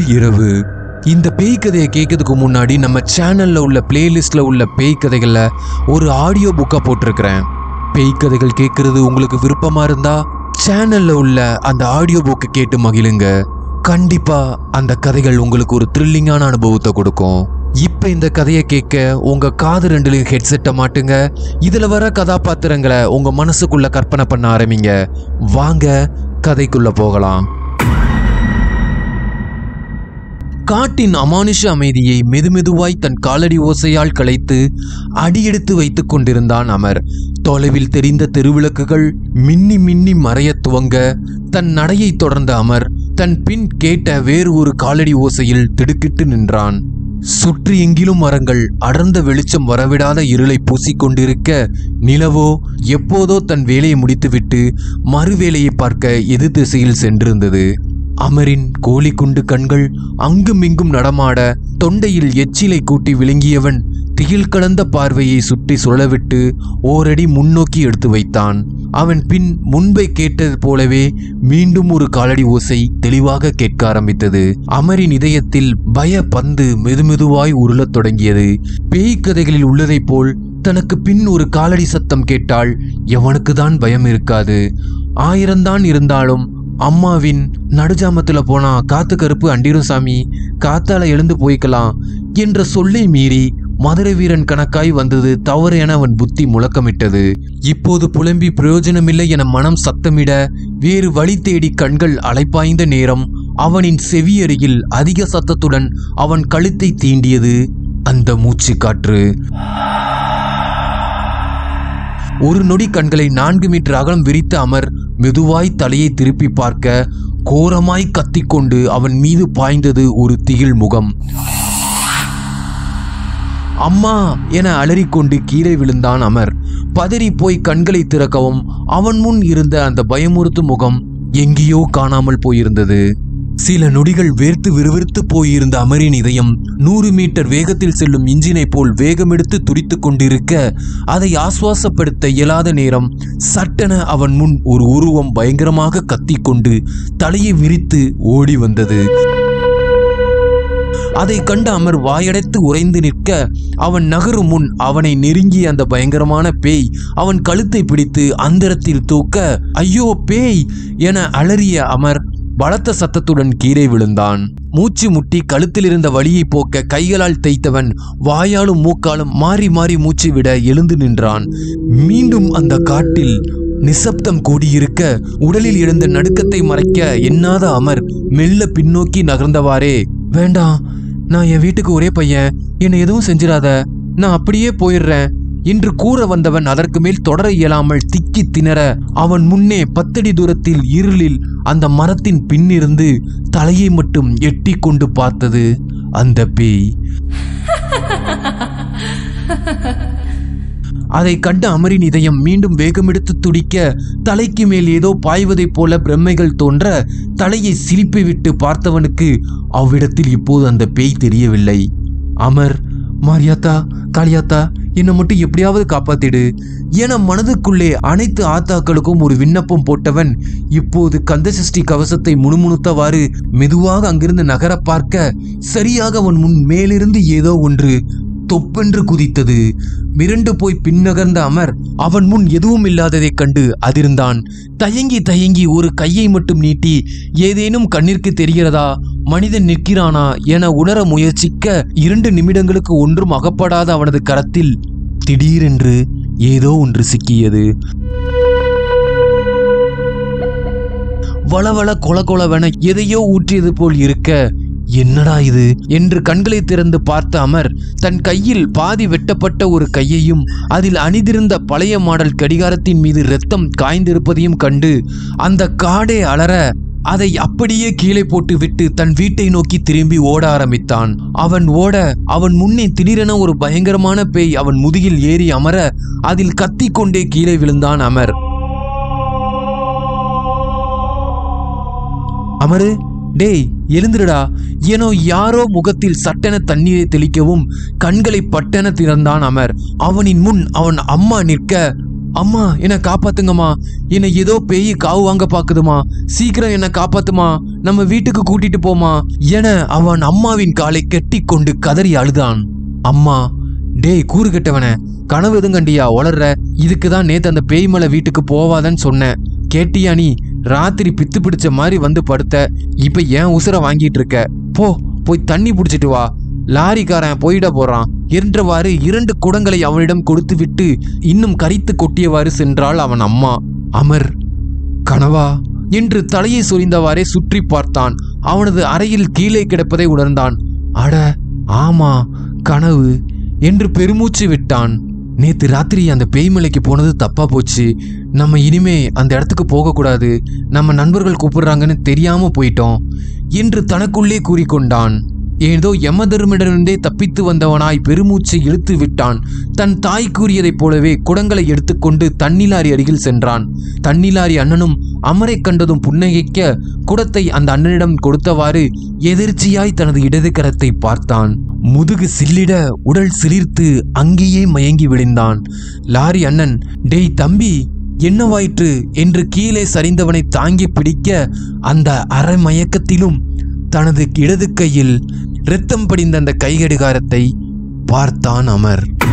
இரவு இந்த பேய் கதையை கேட்கறதுக்கு முன்னாடி நம்ம சேனல்ல உள்ள பிளேலிஸ்ட்ல உள்ள பேய் கதைகள்ல ஒரு ஆடியோ புக்கை போட்டிருக்கிறேன் பேய் கதைகள் கேட்கறது உங்களுக்கு விருப்பமா இருந்தா சேனல்ல உள்ள அந்த ஆடியோ புக்கை கேட்டு மகிழுங்க கண்டிப்பா அந்த கதைகள் உங்களுக்கு ஒரு த்ரில்லிங்கான அனுபவத்தை கொடுக்கும் இப்ப இந்த கதையை கேட்க உங்க காது ரெண்டுலயும் ஹெட்செட்டை மாட்டுங்க இதுல வர கதாபாத்திரங்களை உங்க மனசுக்குள்ள கற்பனை பண்ண ஆரம்பிங்க வாங்க கதைக்குள்ள போகலாம் காட்டின் அமானுஷ அமைதியை மெதுமெதுவாய் தன் காலடி ஓசையால் கலைத்து அடியெடுத்து வைத்துக் கொண்டிருந்தான் அமர் தொலைவில் தெரிந்த தெருவிளக்குகள் மின்னி மின்னி மறையத் துவங்க தன் நடையை தொடர்ந்த அமர் தன் பின் கேட்ட வேறு ஒரு காலடி ஓசையில் திடுக்கிட்டு நின்றான் சுற்றி எங்கிலும் மரங்கள் அடர்ந்த வெளிச்சம் வரவிடாத இருளை பூசிக்கொண்டிருக்க நிலவோ எப்போதோ தன் வேலையை முடித்துவிட்டு மறுவேலையை பார்க்க எதிர் திசையில் சென்றிருந்தது அமரின் கோழிக்குண்டு கண்கள் அங்குமிங்கும் நடமாட தொண்டையில் எச்சிலை கூட்டி விழுங்கியவன் திகில் கலந்த பார்வையை சுற்றி சுழலவிட்டு ஓரடி முன்னோக்கி எடுத்து வைத்தான் அவன் பின் முன்பை கேட்டது போலவே மீண்டும் ஒரு காலடி ஓசை தெளிவாக கேட்க ஆரம்பித்தது அமரின் இதயத்தில் பய பந்து மெதுமெதுவாய் உருளத் தொடங்கியது பேய் கதைகளில் உள்ளதைப் போல் தனக்கு பின் ஒரு காலடி சத்தம் கேட்டால் எவனுக்கு தான் பயம் இருக்காது ஆயிரம்தான் இருந்தாலும் அம்மாவின் நடுஜாமத்துல போனா காத்து கருப்பு அண்டிரும் சாமி காத்தால எழுந்து போய்க்கலாம் என்ற சொல்லை மீறி மதுரை வீரன் கணக்காய் வந்தது தவறு என அவன் புத்தி முழக்கமிட்டது இப்போது புலம்பி பிரயோஜனமில்லை என மனம் சத்தமிட வேறு வழி தேடி கண்கள் அலைப்பாய்ந்த நேரம் அவனின் செவியருகில் அதிக சத்தத்துடன் அவன் கழுத்தை தீண்டியது அந்த மூச்சு காற்று ஒரு நொடி கண்களை நான்கு மீட்டர் அகலம் விரித்த அமர் மெதுவாய் தலையை திருப்பி பார்க்க கோரமாய் கத்திக்கொண்டு அவன் மீது பாய்ந்தது ஒரு திகில் முகம் அம்மா என அலறிக்கொண்டு கீழே விழுந்தான் அமர் பதறி போய் கண்களை திறக்கவும் அவன் முன் இருந்த அந்த பயமுறுத்தும் முகம் எங்கேயோ காணாமல் போயிருந்தது சில நொடிகள் வேர்த்து விறுவிறுத்து போயிருந்த அமரின் இதயம் நூறு மீட்டர் வேகத்தில் செல்லும் இன்ஜினை போல் வேகமெடுத்து துடித்துக் கொண்டிருக்க அதை ஆசுவாசப்படுத்த இயலாத நேரம் சட்டென அவன் முன் ஒரு உருவம் பயங்கரமாக கத்திக்கொண்டு தலையை விரித்து ஓடி வந்தது அதை கண்ட அமர் வாயடைத்து உறைந்து நிற்க அவன் நகரும் முன் அவனை நெருங்கிய அந்த பயங்கரமான பேய் அவன் கழுத்தை பிடித்து அந்தரத்தில் தூக்க ஐயோ பேய் என அலறிய அமர் பலத்த சத்தத்துடன் கீழே விழுந்தான் மூச்சு முட்டி கழுத்தில் இருந்த வலியை போக்க கைகளால் தேய்த்தவன் வாயாலும் மூக்காலும் மாறி மாறி மூச்சு விட எழுந்து நின்றான் மீண்டும் அந்த காட்டில் நிசப்தம் கூடியிருக்க உடலில் எழுந்த நடுக்கத்தை மறைக்க எண்ணாத அமர் மெல்ல பின்னோக்கி நகர்ந்தவாறே வேண்டாம் நான் என் வீட்டுக்கு ஒரே பையன் என்னை எதுவும் செஞ்சிடாத நான் அப்படியே போயிடுறேன் என்று கூற வந்தவன் அதற்கு மேல் தொடர இயலாமல் திக்கி திணற அவன் முன்னே பத்தடி தூரத்தில் இருளில் அந்த மரத்தின் பின்னிருந்து தலையை மட்டும் எட்டி கொண்டு பார்த்தது அந்த பேய் அதை கண்ட அமரின் இதயம் மீண்டும் வேகமெடுத்து துடிக்க தலைக்கு மேல் ஏதோ பாய்வதைப் போல பிரம்மைகள் தோன்ற தலையை சிலிப்பி விட்டு பார்த்தவனுக்கு அவ்விடத்தில் இப்போது அந்த பேய் தெரியவில்லை அமர் மாரியாத்தா காளியாத்தா என்னை மட்டும் எப்படியாவது காப்பாத்திடு என மனதுக்குள்ளே அனைத்து ஆத்தாக்களுக்கும் ஒரு விண்ணப்பம் போட்டவன் இப்போது கந்தசஷ்டி கவசத்தை முணுமுணுத்தவாறு மெதுவாக அங்கிருந்து நகர பார்க்க சரியாக அவன் முன் மேலிருந்து ஏதோ ஒன்று தொப்பென்று குதித்தது மிரண்டு போய் பின்னகர்ந்த அமர் அவன் முன் எதுவும் இல்லாததைக் கண்டு அதிர்ந்தான் தயங்கி தயங்கி ஒரு கையை மட்டும் நீட்டி ஏதேனும் கண்ணிற்கு தெரிகிறதா மனிதன் நிற்கிறானா என உணர முயற்சிக்க இரண்டு நிமிடங்களுக்கு ஒன்றும் அகப்படாத அவனது கரத்தில் திடீரென்று ஏதோ ஒன்று சிக்கியது வளவள கொல கொலவென எதையோ ஊற்றியது போல் இருக்க என்னடா இது என்று கண்களை திறந்து பார்த்த அமர் தன் கையில் பாதி வெட்டப்பட்ட ஒரு கையையும் அதில் அணிந்திருந்த பழைய மாடல் கடிகாரத்தின் மீது இரத்தம் காய்ந்திருப்பதையும் கண்டு அந்த காடே அலற அதை அப்படியே கீழே போட்டு விட்டு தன் வீட்டை நோக்கி திரும்பி ஓட ஆரம்பித்தான் அவன் ஓட அவன் முன்னே திடீரென ஒரு பயங்கரமான பேய் அவன் முதுகில் ஏறி அமர அதில் கத்திக்கொண்டே கீழே விழுந்தான் அமர் அமரு டேய் எழுந்துடா ஏனோ யாரோ முகத்தில் சட்டென தண்ணீரை தெளிக்கவும் கண்களை பட்டென திறந்தான் அமர் அவனின் முன் அவன் அம்மா நிற்க அம்மா என்னை காப்பாத்துங்கம்மா என்னை ஏதோ பேய் காவு வாங்க பாக்குதுமா சீக்கிரம் என்னை காப்பாத்துமா நம்ம வீட்டுக்கு கூட்டிட்டு போமா என அவன் அம்மாவின் காலை கட்டி கொண்டு கதறி அழுதான் அம்மா டேய் கூறு கெட்டவன கனவு எதுவும் கண்டியா உளர்ற இதுக்கு தான் நேத்து அந்த பேய் மலை வீட்டுக்கு போவாதன்னு சொன்னேன் கேட்டியா நீ ராத்திரி பித்து பிடிச்ச மாதிரி வந்து படுத்த இப்ப ஏன் உசுர வாங்கிட்டு இருக்க போ போய் தண்ணி பிடிச்சிட்டு வா லாரிக்காரன் போயிட போறான் என்றவாறு இரண்டு குடங்களை அவனிடம் கொடுத்து விட்டு இன்னும் கரித்து கொட்டியவாறு சென்றாள் அவன் அம்மா அமர் கனவா என்று தலையை சொரிந்தவாறே சுற்றி பார்த்தான் அவனது அறையில் கீழே கிடப்பதை உணர்ந்தான் அட ஆமா கனவு என்று பெருமூச்சு விட்டான் நேத்து ராத்திரி அந்த பேய்மலைக்கு போனது தப்பா போச்சு நம்ம இனிமே அந்த இடத்துக்கு போகக்கூடாது நம்ம நண்பர்கள் கூப்பிடுறாங்கன்னு தெரியாம போயிட்டோம் என்று தனக்குள்ளே கூறிக்கொண்டான் ஏதோ யமதர்மிடமிருந்தே தப்பித்து வந்தவனாய் பெருமூச்சை இழுத்து விட்டான் தன் தாய் கூறியதைப் போலவே குடங்களை எடுத்துக்கொண்டு தண்ணிலாரி அருகில் சென்றான் தண்ணிலாரி அண்ணனும் அமரை கண்டதும் புன்னகைக்க குடத்தை அந்த அண்ணனிடம் கொடுத்தவாறு எதிர்ச்சியாய் தனது இடது கரத்தை பார்த்தான் முதுகு சில்லிட உடல் சிலிர்த்து அங்கேயே மயங்கி விழுந்தான் லாரி அண்ணன் டேய் தம்பி என்னவாயிற்று என்று கீழே சரிந்தவனை தாங்கி பிடிக்க அந்த அரை மயக்கத்திலும் தனது இடது கையில் இரத்தம் படிந்த அந்த கைகடிகாரத்தை பார்த்தான் அமர்